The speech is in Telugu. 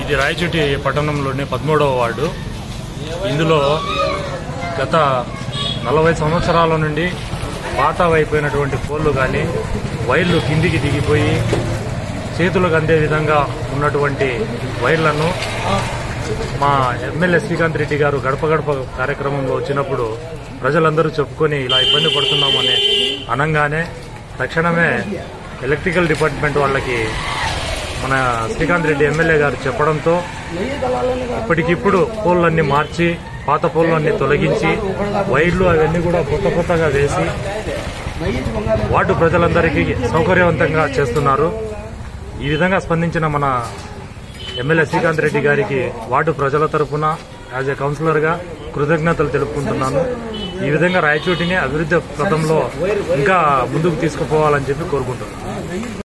ఇది రాయచోటి పట్టణంలోని పదమూడవ వార్డు ఇందులో గత నలభై సంవత్సరాల నుండి పాతవైపోయినటువంటి పోల్లు కానీ వైర్లు కిందికి దిగిపోయి చేతులకు అందే విధంగా ఉన్నటువంటి వైర్లను మా ఎమ్మెల్యే శ్రీకాంత్ రెడ్డి గారు గడప గడప కార్యక్రమంలో వచ్చినప్పుడు ప్రజలందరూ చెప్పుకొని ఇలా ఇబ్బంది పడుతున్నామని అనంగానే తక్షణమే ఎలక్ట్రికల్ డిపార్ట్మెంట్ వాళ్ళకి మన శ్రీకాంత్ రెడ్డి ఎమ్మెల్యే గారు చెప్పడంతో ఇప్పటికిప్పుడు పోల్లన్నీ మార్చి పాత పోల్లన్నీ తొలగించి వైర్లు అవన్నీ కూడా కొత్త కొత్తగా వేసి వార్డు ప్రజలందరికీ సౌకర్యవంతంగా చేస్తున్నారు ఈ విధంగా స్పందించిన మన ఎమ్మెల్యే శ్రీకాంత్ రెడ్డి గారికి వార్డు ప్రజల తరపున యాజ్ ఏ కౌన్సిలర్ గా కృతజ్ఞతలు తెలుపుకుంటున్నాను ఈ విధంగా రాయచోటిని అభివృద్ధి పథంలో ఇంకా ముందుకు తీసుకుపోవాలని చెప్పి కోరుకుంటున్నాను